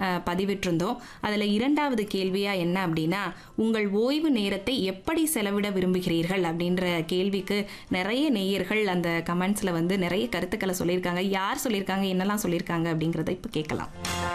அஹ், பதிவிட்டிருந்தோம் அதில் இரண்டாவது கேள்வியாக என்ன அப்படின்னா உங்கள் ஓய்வு நேரத்தை எப்படி செலவிட விரும்புகிறீர்கள் அப்படின்ற கேள்விக்கு நிறைய நேயர்கள் அந்த கமெண்ட்ஸில் வந்து நிறைய கருத்துக்களை சொல்லியிருக்காங்க யார் சொல்லியிருக்காங்க என்னெல்லாம் சொல்லியிருக்காங்க அப்படிங்கிறத இப்போ கேட்கலாம்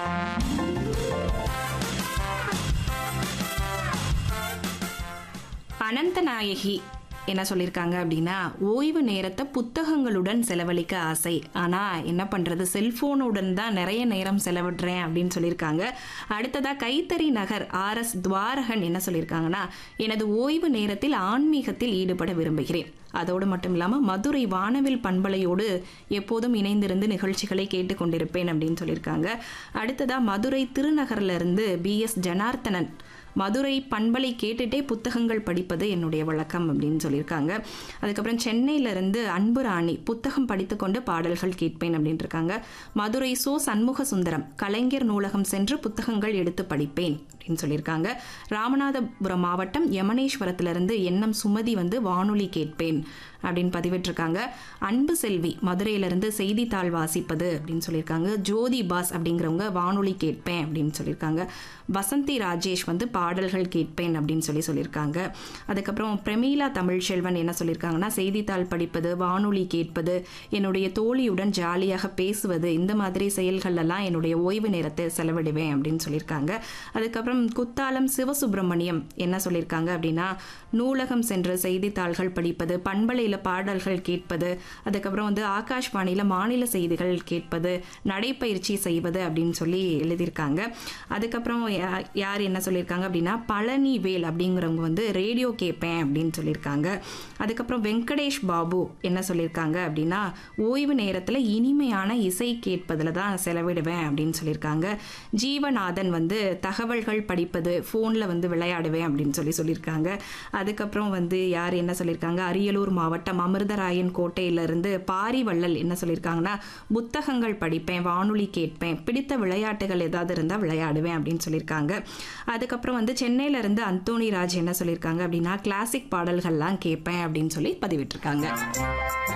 அனந்தநாயகி என்ன சொல்லியிருக்காங்க அப்படின்னா ஓய்வு நேரத்தை புத்தகங்களுடன் செலவழிக்க ஆசை ஆனால் என்ன பண்ணுறது செல்ஃபோனுடன் தான் நிறைய நேரம் செலவிடுறேன் அப்படின்னு சொல்லியிருக்காங்க அடுத்ததாக கைத்தறி நகர் ஆர்எஸ் துவாரகன் என்ன சொல்லியிருக்காங்கன்னா எனது ஓய்வு நேரத்தில் ஆன்மீகத்தில் ஈடுபட விரும்புகிறேன் அதோடு மட்டும் இல்லாமல் மதுரை வானவில் பண்பலையோடு எப்போதும் இணைந்திருந்து நிகழ்ச்சிகளை கேட்டுக்கொண்டிருப்பேன் அப்படின்னு சொல்லியிருக்காங்க அடுத்ததாக மதுரை திருநகர்ல இருந்து பி எஸ் ஜனார்த்தனன் மதுரை பண்பலை கேட்டுட்டே புத்தகங்கள் படிப்பது என்னுடைய வழக்கம் அப்படின்னு சொல்லியிருக்காங்க அதுக்கப்புறம் சென்னையிலேருந்து அன்பு ராணி புத்தகம் படித்துக்கொண்டு பாடல்கள் கேட்பேன் அப்படின்னு இருக்காங்க மதுரை சோ சண்முக சுந்தரம் கலைஞர் நூலகம் சென்று புத்தகங்கள் எடுத்து படிப்பேன் அப்படின்னு சொல்லியிருக்காங்க ராமநாதபுரம் மாவட்டம் யமனேஸ்வரத்திலிருந்து எண்ணம் சுமதி வந்து வானொலி கேட்பேன் அப்படின்னு பதிவிட்டிருக்காங்க அன்பு செல்வி மதுரையிலிருந்து செய்தித்தாள் வாசிப்பது அப்படின்னு சொல்லியிருக்காங்க ஜோதி பாஸ் அப்படிங்கிறவங்க வானொலி கேட்பேன் அப்படின்னு சொல்லியிருக்காங்க வசந்தி ராஜேஷ் வந்து பாடல்கள் கேட்பேன் அப்படின்னு சொல்லி சொல்லியிருக்காங்க அதுக்கப்புறம் பிரமீளா தமிழ்ச்செல்வன் என்ன சொல்லியிருக்காங்கன்னா செய்தித்தாள் படிப்பது வானொலி கேட்பது என்னுடைய தோழியுடன் ஜாலியாக பேசுவது இந்த மாதிரி செயல்கள் எல்லாம் என்னுடைய ஓய்வு நேரத்தை செலவிடுவேன் அப்படின்னு சொல்லியிருக்காங்க அதுக்கப்புறம் குத்தாலம் சிவசுப்பிரமணியம் என்ன சொல்லியிருக்காங்க அப்படின்னா நூலகம் சென்று செய்தித்தாள்கள் படிப்பது பண்பலையில் பாடல்கள் கேட்பது அதுக்கப்புறம் வந்து ஆகாஷ்வாணியில் மாநில செய்திகள் கேட்பது நடைப்பயிற்சி செய்வது அப்படின்னு சொல்லி எழுதியிருக்காங்க அதுக்கப்புறம் யா- யார் என்ன சொல்லியிருக்காங்க அப்படின்னா பழனி வேல் அப்படிங்கிறவங்க வந்து ரேடியோ கேட்பேன் அப்படின்னு சொல்லியிருக்காங்க அதுக்கப்புறம் வெங்கடேஷ் பாபு என்ன சொல்லியிருக்காங்க அப்படின்னா ஓய்வு நேரத்தில் இனிமையான இசை கேட்பதில் தான் செலவிடுவேன் அப்படின்னு சொல்லியிருக்காங்க ஜீவநாதன் வந்து தகவல்கள் படிப்பது ஃபோனில் வந்து விளையாடுவேன் அப்படின்னு சொல்லி சொல்லியிருக்காங்க அதுக்கப்புறம் வந்து யார் என்ன சொல்லியிருக்காங்க அரியலூர் மாவட்டம் அமிர்தராயன் கோட்டையிலிருந்து பாரிவள்ளல் என்ன சொல்லியிருக்காங்கன்னா புத்தகங்கள் படிப்பேன் வானொலி கேட்பேன் பிடித்த விளையாட்டுகள் ஏதாவது இருந்தால் விளையாடுவேன் அப்படின்னு சொல்லியிருக்காங்க அதுக்கப்புறம் வந்து சென்னையில இருந்து அந்தோணி ராஜ் என்ன சொல்லியிருக்காங்க அப்படின்னா கிளாசிக் பாடல்கள்லாம் கேட்பேன் அப்படின்னு சொல்லி பதிவிட்டிருக்காங்க